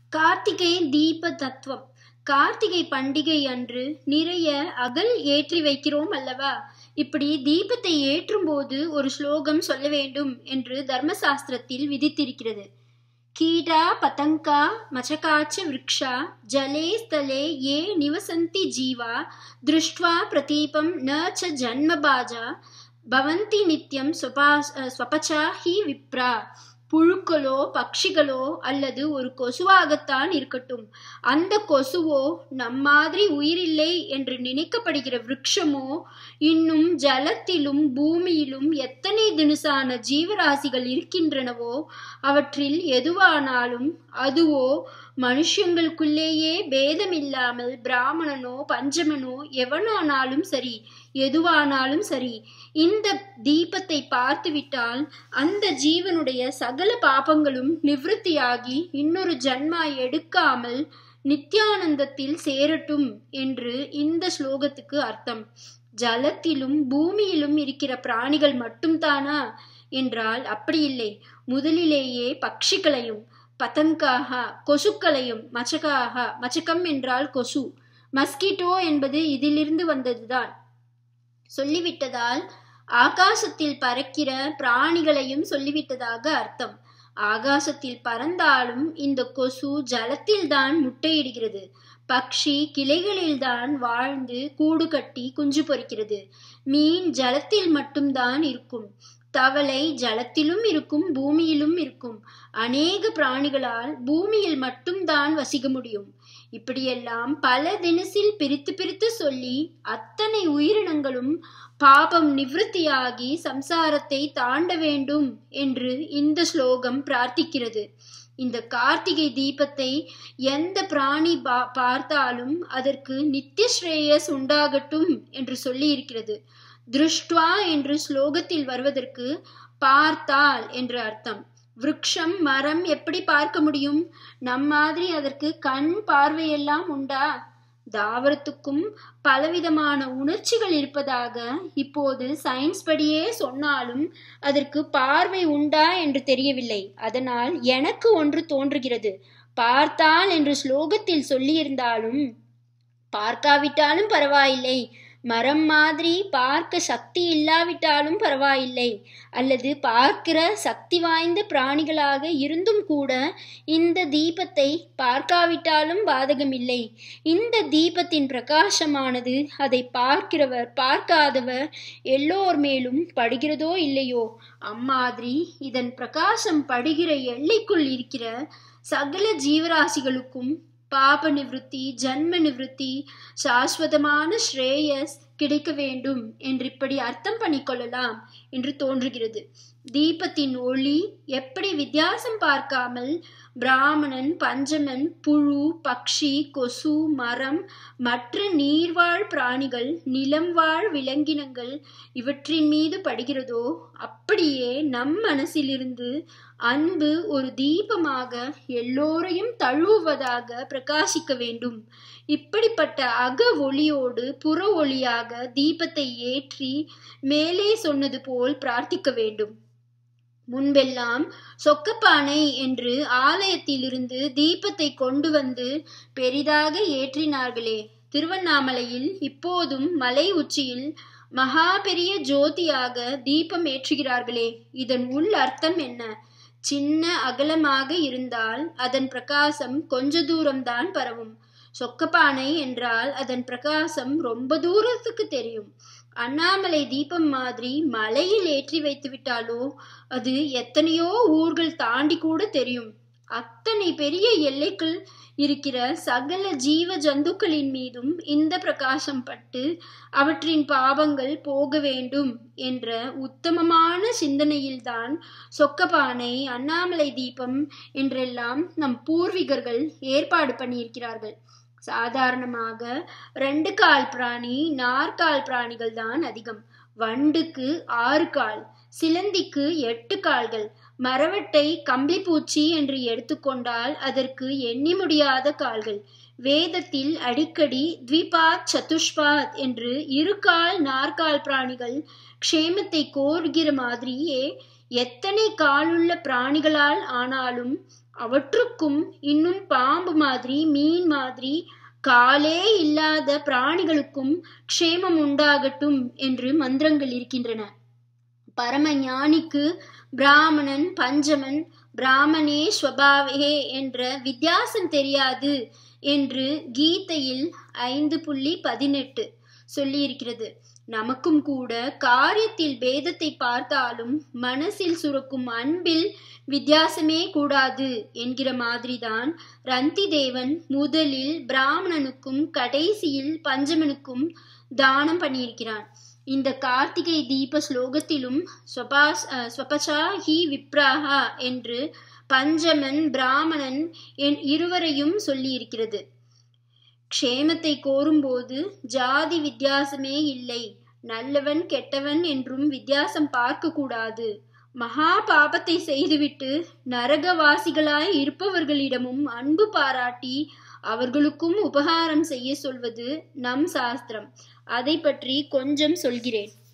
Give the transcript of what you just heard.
கார்த்திகை தீப தத்துவம் கார்த்திகை பண்டிகை அன்று நிறைய அகல் ஏற்றி வைக்கிறோம் அல்லவா இப்படி தீபத்தை ஏற்றும் போது ஒரு ஸ்லோகம் சொல்ல வேண்டும் என்று தர்மசாஸ்திரத்தில் விதித்திருக்கிறது கீடா பதங்கா மச்சகாச்ச விரக்ஷா ஜலே ஸ்தலே ஏ நிவசந்தி ஜீவா திருஷ்டுவா பிரதீபம் ந ச ஜன்மபாஜா பவந்தி நித்யம் ஸ்வபா ஸ்வபச்சா ஹி விப்ரா புழுக்களோ பட்சிகளோ அல்லது ஒரு கொசுவாகத்தான் இருக்கட்டும் அந்த கொசுவோ நம் மாதிரி உயிரில்லை என்று நினைக்கப்படுகிற விருட்சமோ இன்னும் ஜலத்திலும் பூமியிலும் எத்தனை தினுசான ஜீவராசிகள் இருக்கின்றனவோ அவற்றில் எதுவானாலும் அதுவோ மனுஷங்களுக்குள்ளேயே பேதமில்லாமல் பிராமணனோ பஞ்சமனோ எவனானாலும் சரி எதுவானாலும் சரி இந்த தீபத்தை பார்த்துவிட்டால் அந்த ஜீவனுடைய சகல பாபங்களும் நிவிருத்தியாகி இன்னொரு ஜன்மா எடுக்காமல் நித்யானந்தத்தில் சேரட்டும் என்று இந்த ஸ்லோகத்துக்கு அர்த்தம் ஜலத்திலும் பூமியிலும் இருக்கிற பிராணிகள் மட்டும்தானா என்றால் அப்படி இல்லை முதலிலேயே பட்சிகளையும் பதங்காக கொசுக்களையும் மச்சகாக மச்சகம் என்றால் கொசு மஸ்கிட்டோ என்பது இதிலிருந்து வந்ததுதான் சொல்லிவிட்டதால் ஆகாசத்தில் பறக்கிற பிராணிகளையும் சொல்லிவிட்டதாக அர்த்தம் ஆகாசத்தில் பறந்தாலும் இந்த கொசு ஜலத்தில்தான் முட்டையிடுகிறது பக்ஷி கிளைகளில்தான் வாழ்ந்து கூடு கட்டி குஞ்சு பொறிக்கிறது மீன் ஜலத்தில் மட்டும்தான் இருக்கும் தவளை ஜலத்திலும் இருக்கும் பூமியிலும் இருக்கும் அநேக பிராணிகளால் பூமியில் மட்டும்தான் வசிக்க முடியும் இப்படியெல்லாம் பல தினசில் பிரித்து பிரித்து சொல்லி அத்தனை உயிரினங்களும் பாபம் நிவிருத்தியாகி சம்சாரத்தை தாண்ட வேண்டும் என்று இந்த ஸ்லோகம் பிரார்த்திக்கிறது இந்த கார்த்திகை தீபத்தை எந்த பிராணி பார்த்தாலும் அதற்கு நித்திய ஸ்ரேயஸ் உண்டாகட்டும் என்று சொல்லி இருக்கிறது திருஷ்டுவா என்று ஸ்லோகத்தில் வருவதற்கு பார்த்தால் என்று அர்த்தம் விருக்ஷம் மரம் எப்படி பார்க்க முடியும் நம் மாதிரி அதற்கு கண் பார்வையெல்லாம் உண்டா தாவரத்துக்கும் பலவிதமான உணர்ச்சிகள் இருப்பதாக இப்போது சயின்ஸ் படியே சொன்னாலும் அதற்கு பார்வை உண்டா என்று தெரியவில்லை அதனால் எனக்கு ஒன்று தோன்றுகிறது பார்த்தால் என்று ஸ்லோகத்தில் சொல்லியிருந்தாலும் பார்க்காவிட்டாலும் பரவாயில்லை மரம் மாதிரி பார்க்க சக்தி இல்லாவிட்டாலும் பரவாயில்லை அல்லது பார்க்கிற சக்தி வாய்ந்த பிராணிகளாக இருந்தும் கூட இந்த தீபத்தை பார்க்காவிட்டாலும் பாதகமில்லை இந்த தீபத்தின் பிரகாசமானது அதை பார்க்கிறவர் பார்க்காதவர் எல்லோர் மேலும் படுகிறதோ இல்லையோ அம்மாதிரி இதன் பிரகாசம் படுகிற எல்லைக்குள் இருக்கிற சகல ஜீவராசிகளுக்கும் பாப நிவிருத்தி ஜன்ம நிவிருத்தி சாஸ்வதமான ஸ்ரேயஸ் கிடைக்க வேண்டும் என்று இப்படி அர்த்தம் பண்ணிக்கொள்ளலாம் என்று தோன்றுகிறது தீபத்தின் ஒளி எப்படி வித்தியாசம் பார்க்காமல் பிராமணன் பஞ்சமன் புழு பக்ஷி கொசு மரம் மற்ற நீர்வாழ் பிராணிகள் நிலம் வாழ் விலங்கினங்கள் இவற்றின் மீது படுகிறதோ அப்படியே நம் மனசிலிருந்து அன்பு ஒரு தீபமாக எல்லோரையும் தழுவுவதாக பிரகாசிக்க வேண்டும் இப்படிப்பட்ட அக ஒளியோடு புற ஒளியாக தீபத்தை ஏற்றி மேலே சொன்னது போல் பிரார்த்திக்க வேண்டும் முன்பெல்லாம் சொக்கப்பானை என்று ஆலயத்திலிருந்து தீபத்தை கொண்டு வந்து பெரிதாக ஏற்றினார்களே திருவண்ணாமலையில் இப்போதும் மலை உச்சியில் மகா பெரிய ஜோதியாக தீபம் ஏற்றுகிறார்களே இதன் உள் அர்த்தம் என்ன சின்ன அகலமாக இருந்தால் அதன் பிரகாசம் கொஞ்ச தூரம்தான் பரவும் சொக்கப்பானை என்றால் அதன் பிரகாசம் ரொம்ப தூரத்துக்கு தெரியும் அண்ணாமலை தீபம் மாதிரி மலையில் ஏற்றி வைத்து விட்டாலோ அது எத்தனையோ ஊர்கள் தாண்டி கூட தெரியும் அத்தனை பெரிய எல்லைக்குள் இருக்கிற சகல ஜீவ ஜந்துக்களின் மீதும் இந்த பிரகாசம் பட்டு அவற்றின் பாவங்கள் போக வேண்டும் என்ற உத்தமமான சிந்தனையில்தான் சொக்கபானை அண்ணாமலை தீபம் என்றெல்லாம் நம் பூர்வீகர்கள் ஏற்பாடு பண்ணியிருக்கிறார்கள் சாதாரணமாக ரெண்டு கால் பிராணி நாற்கால் பிராணிகள் தான் அதிகம் வண்டுக்கு ஆறு கால் சிலந்திக்கு எட்டு கால்கள் மரவட்டை கம்பிப்பூச்சி என்று எடுத்துக்கொண்டால் அதற்கு எண்ணி முடியாத கால்கள் வேதத்தில் அடிக்கடி த்விபாத் சதுஷ்பாத் என்று இரு கால் நாற்கால் பிராணிகள் க்ஷேமத்தை கோருகிற மாதிரியே எத்தனை காலுள்ள பிராணிகளால் ஆனாலும் அவற்றுக்கும் இன்னும் பாம்பு மாதிரி மீன் மாதிரி காலே இல்லாத பிராணிகளுக்கும் க்ஷேமம் உண்டாகட்டும் என்று மந்திரங்கள் இருக்கின்றன பரம ஞானிக்கு பிராமணன் பஞ்சமன் பிராமணே ஸ்வபாவே என்ற வித்தியாசம் தெரியாது என்று கீதையில் ஐந்து புள்ளி பதினெட்டு சொல்லியிருக்கிறது நமக்கும் கூட காரியத்தில் பேதத்தை பார்த்தாலும் மனசில் சுரக்கும் அன்பில் வித்தியாசமே கூடாது என்கிற மாதிரிதான் ரந்தி தேவன் முதலில் பிராமணனுக்கும் கடைசியில் பஞ்சமனுக்கும் தானம் பண்ணியிருக்கிறான் இந்த கார்த்திகை தீப ஸ்லோகத்திலும் ஸ்வபச்சா ஹி விப்ராஹா என்று பஞ்சமன் பிராமணன் என் இருவரையும் சொல்லியிருக்கிறது க்ஷேமத்தை கோரும்போது ஜாதி வித்தியாசமே இல்லை நல்லவன் கெட்டவன் என்றும் வித்தியாசம் பார்க்க கூடாது மகா பாபத்தை செய்துவிட்டு நரகவாசிகளாய் இருப்பவர்களிடமும் அன்பு பாராட்டி அவர்களுக்கும் உபகாரம் செய்ய சொல்வது நம் சாஸ்திரம் அதை பற்றி கொஞ்சம் சொல்கிறேன்